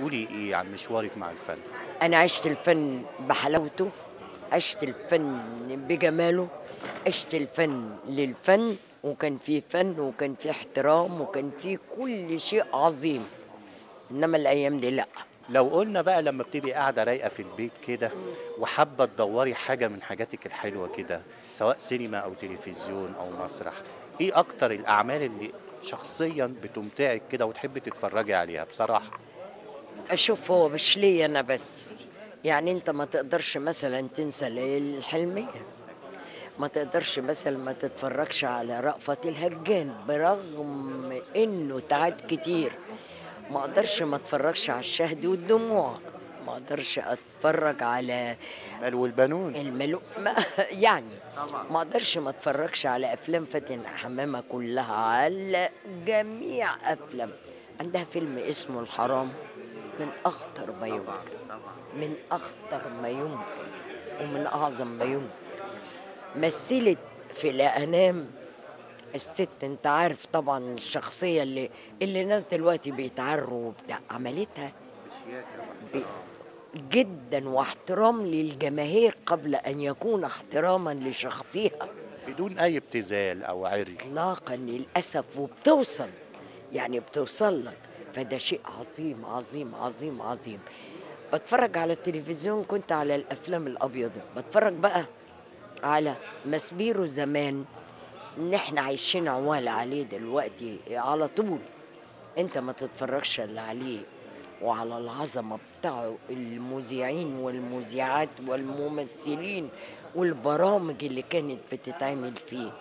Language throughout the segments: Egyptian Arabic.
تقولي ايه عن مشوارك مع الفن أنا عشت الفن بحلاوته عشت الفن بجماله عشت الفن للفن وكان فيه فن وكان فيه احترام وكان فيه كل شيء عظيم إنما الأيام دي لأ لو قلنا بقى لما بتبقي قاعده رايقه في البيت كده وحابه تدوري حاجه من حاجاتك الحلوه كده سواء سينما او تلفزيون او مسرح ايه اكتر الاعمال اللي شخصيا بتمتعك كده وتحبي تتفرجي عليها بصراحه أشوف هو مش ليا أنا بس يعني أنت ما تقدرش مثلا تنسى ليالي الحلمية ما تقدرش مثلا ما تتفرجش على رأفت الهجان برغم إنه تعاد كتير ما أقدرش ما أتفرجش على الشهد والدموع ما أقدرش أتفرج على المال والبنون الملو ما يعني ما اقدرش ما اتفرجش على افلام فاتن حمامه كلها على جميع افلام عندها فيلم اسمه الحرام من اخطر ما يمكن من اخطر ما يمكن ومن اعظم ما يمكن مثلت في لا انام الست انت عارف طبعا الشخصيه اللي اللي الناس دلوقتي بيتعروا وبتاع عملتها ب- جدا واحترام للجماهير قبل ان يكون احتراما لشخصها بدون اي ابتذال او عري اطلاقا للاسف وبتوصل يعني بتوصل لك فده شيء عظيم عظيم عظيم عظيم بتفرج على التلفزيون كنت على الافلام الابيض بتفرج بقى على مسبيرو زمان ان احنا عايشين عوال عليه دلوقتي على طول انت ما تتفرجش الا عليه وعلى العظمه بتاعه المذيعين والمذيعات والممثلين والبرامج اللي كانت بتتعمل فيه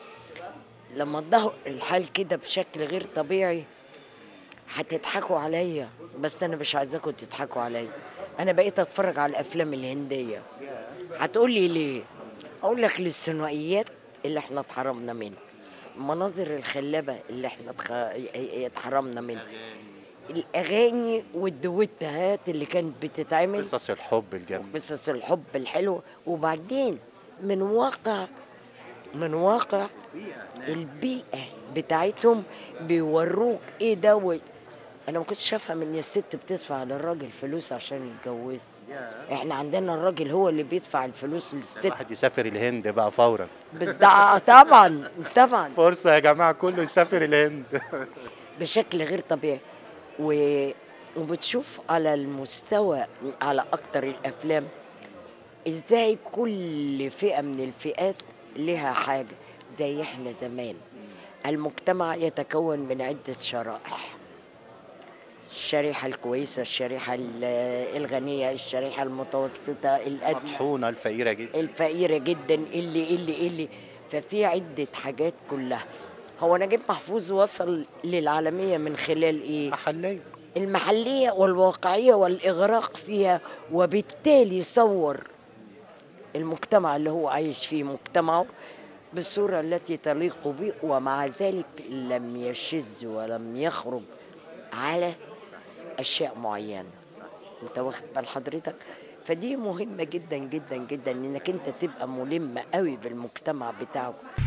لما ظهر الحال كده بشكل غير طبيعي هتضحكوا عليا بس انا مش عايزاكم تضحكوا عليا انا بقيت اتفرج على الافلام الهنديه هتقول لي ليه اقول لك للثنائيات اللي احنا اتحرمنا منها المناظر الخلابه اللي احنا اتخ- اتحرمنا منها الاغاني والدويتات اللي كانت بتتعمل قصص الحب الجميل قصص الحب الحلو وبعدين من واقع من واقع البيئة بتاعتهم بيوروك ايه ده و... انا ما كنتش افهم ان الست بتدفع للراجل فلوس عشان يتجوزها احنا عندنا الراجل هو اللي بيدفع الفلوس للست الواحد يسافر الهند بقى فورا بس ده طبعا طبعا فرصه يا جماعه كله يسافر الهند بشكل غير طبيعي و... وبتشوف على المستوى على اكتر الافلام ازاي كل فئه من الفئات لها حاجه زي احنا زمان المجتمع يتكون من عده شرائح الشريحه الكويسه الشريحه ال- الغنيه الشريحه المتوسطه الادنى مطحونه الفقيره جدا الفقيره جدا اللي اللي اللي ففي عده حاجات كلها هو نجيب محفوظ وصل للعالميه من خلال ايه محليه المحليه والواقعيه والاغراق فيها وبالتالي صور المجتمع اللي هو عايش فيه مجتمعه بالصوره التي تليق به ومع ذلك لم يشذ ولم يخرج على اشياء معينه انت واخد بال حضرتك فدي مهمه جدا جدا جدا انك انت تبقى ملم قوي بالمجتمع بتاعك